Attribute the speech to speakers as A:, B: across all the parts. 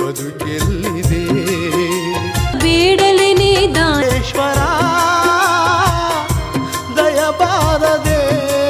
A: ಬದುಕೆಲ್ಲಿದೆ
B: ಬೇಡಲೆ ನೀ ದಾನ
A: ಈಶ್ವರ ದಯಬಾರದೆ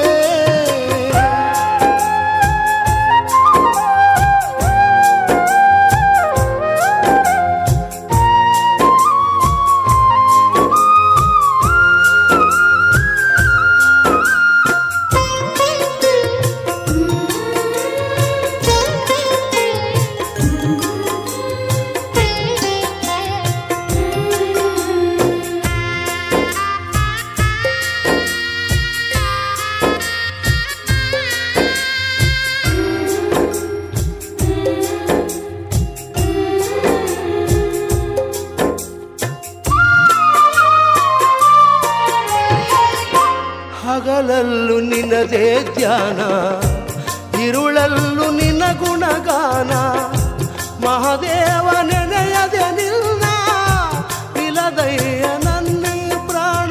A: ಹಗಲಲ್ಲೂ ನಿನ್ನದೇ ಧ್ಯಾನ ಇರುಳಲ್ಲೂ ನಿನ್ನ ಗುಣಗಾನ ಮಹಾದೇವ ನೆನೆಯದೆ ನಿನ್ನ ನಿಲದಯ್ಯ ನನ್ನಿ ಪ್ರಾಣ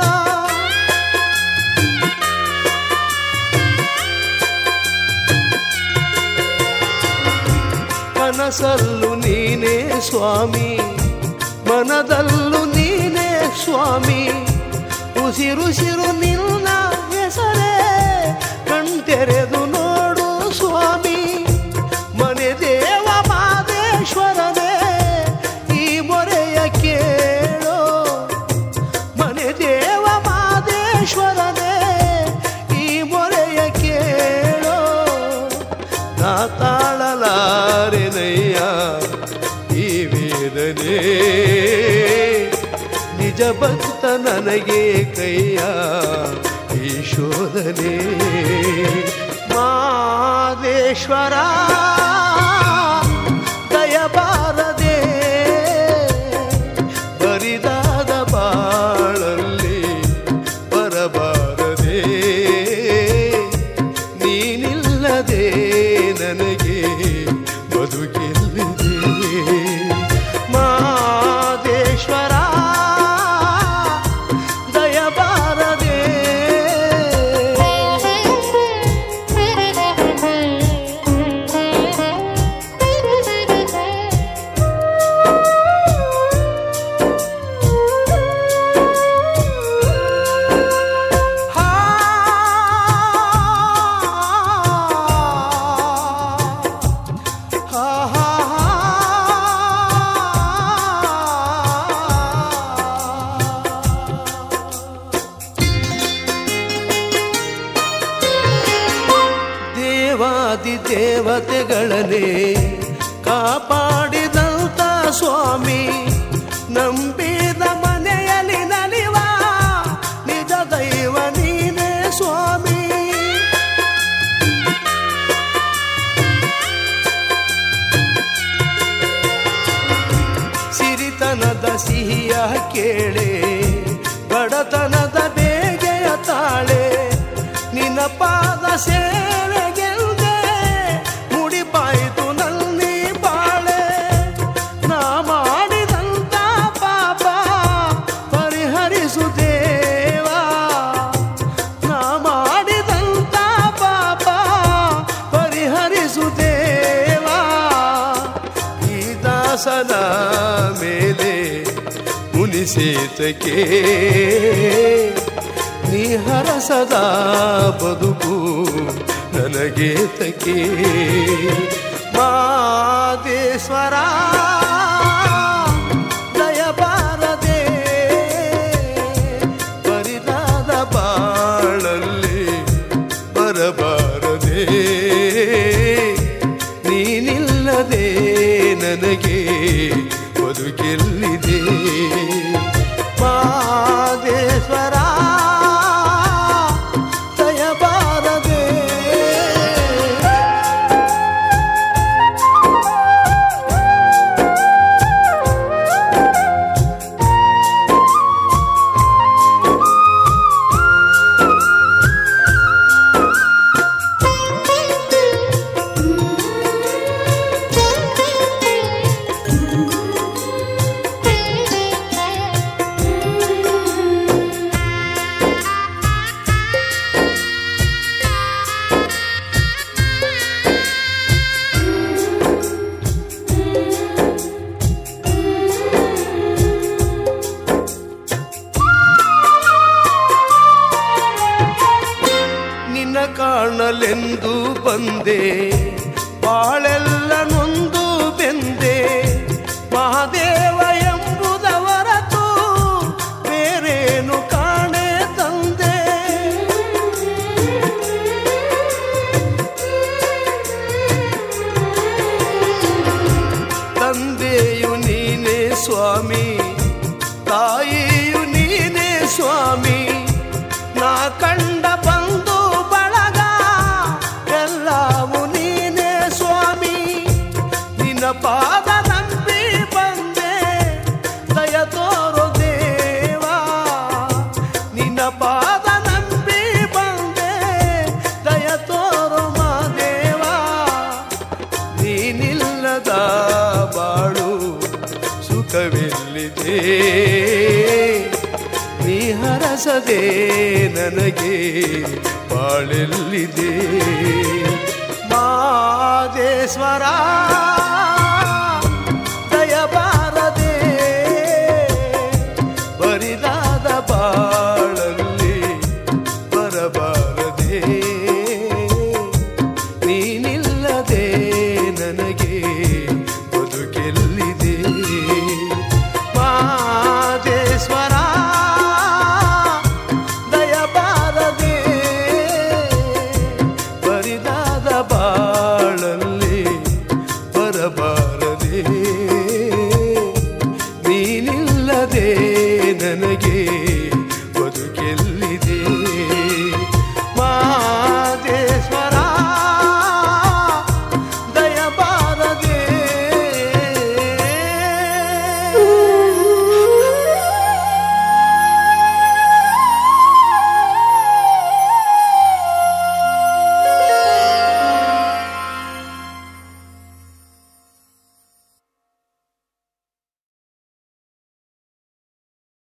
A: ಕನಸಲ್ಲೂ ನೀನೇ ಸ್ವಾಮಿ ಮನದಲ್ಲೂ ನೀನೇ ಸ್ವಾಮಿ ಉಸಿರುಸಿರು ನಿನ್ನ ಹೆಸರೇ ಕಣ್ತೆರೆದು ನೋಡು ಸ್ವಾಮಿ ಮನೆ ದೇವ ಮಾದೇಶ್ವರನೇ ಈ ಮೊರೆಯ ಕೇಳೋ ಮನೆ ದೇವ ಮಾದೇಶ್ವರನೇ ಈ ಮೊರೆಯ ಕೇಳೋ ನಾ ತಾಳಲಾರೆನಯ್ಯ ಈ ವೇದನೆ ನಿಜ ಭಕ್ತ ನನಗೆ ಕೈಯ ಈ ಶೋಧನೆ ಮಾದೇಶ್ವರ ದಯಬಾರದೆ ಬರಿದಾದ ಬಾಳಲ್ಲಿ ಬರಬಾರದೆ ನೀನಿಲ್ಲದೆ ನನಗೆ ಬದುಕೆಲ್ಲಿದೆ ಮಾದೇಶ್ವರ ದಯಬಾರದೆ ಹಾ ಹಾ ಹಾ ದೇವಾದಿ ದೇವತೆಗಳನ್ನೇ ಕಾಪಾಡಿದಂತ ಸ್ವಾಮಿ ನಂಬಿದ ಮನೆಯಲ್ಲಿ ನಲಿವ ನಿಜ ದೈವ ನೀನೇ ಸ್ವಾಮಿ ಸಿರಿತನದ ಸಿಹಿಯ ಕೇಳೆ ಬಡತನದ ಬೇಗೆಯ ತಾಳೆ ನಿನ್ನ ಪಾದ ಸೇವೆಗೆಲ್ದೆ ಮುಡಿಪಾಯಿತು ನಲ್ಲಿ ಬಾಳೆ ನಾ ಮಾಡಿದಂತ ಪಾಪ ಪರಿಹರಿಸು ದೇವಾ ನಾ ಮಾಡಿದಂತ ಪಾಪ ಪರಿಹರಿಸು ದೇವಾ ಈ ದಾಸನ ಮೇಲೆ ಮುನಿಸೇತಕ್ಕೆ ನೀ ಹರಸದ ಬದುಕು ನನಗೆ ತಕೆ ಮಾದೇಶ್ವರ ದಯಬಾರದೆ ಬರಿದಾದ ಬಾಳಲ್ಲಿ ಬರಬಾರದೆ ನೀನಿಲ್ಲದೆ ನನಗೆ ಬದುಕೆಲ್ಲಿದೆ ಮಾದೇಶ್ವರ ದಯಬಾರದೆ ಬಂದೆ ಬಾಳೆಲ್ಲ ನೊಂದು ಬೆಂದೆ ಮಹಾದೇವ ಎಂಬುದವರತು ಬೇರೇನು ಕಾಣೆ ತಂದೆ ತಂದೆಯು ನೀನೇ ಸ್ವಾಮಿ ತಾಯಿಯು ನೀನೇ ಸ್ವಾಮಿ ನಾ ಕಂಡ ಬಂದು ಬಳಗ ಎಲ್ಲವೂ ನೀನೇ ಸ್ವಾಮಿ ನಿನ್ನ ಪಾದ ನಂಬಿ ಬಂದೆ ದಯ ತೋರು ದೇವಾ ನಿನ್ನ ಪಾದ ನಂಬಿ ಬಂದೆ ದಯ ತೋರು ಮಾದೇವಾ ನೀನಿಲ್ಲದ ಬಾಳು ಸುಖವೆಲ್ಲಿದೆ ನೀ ಹರಸದೆ ನನಗೆ ಬಾಳೆಲ್ಲಿದೆ ಮಾದೇಶ್ವರ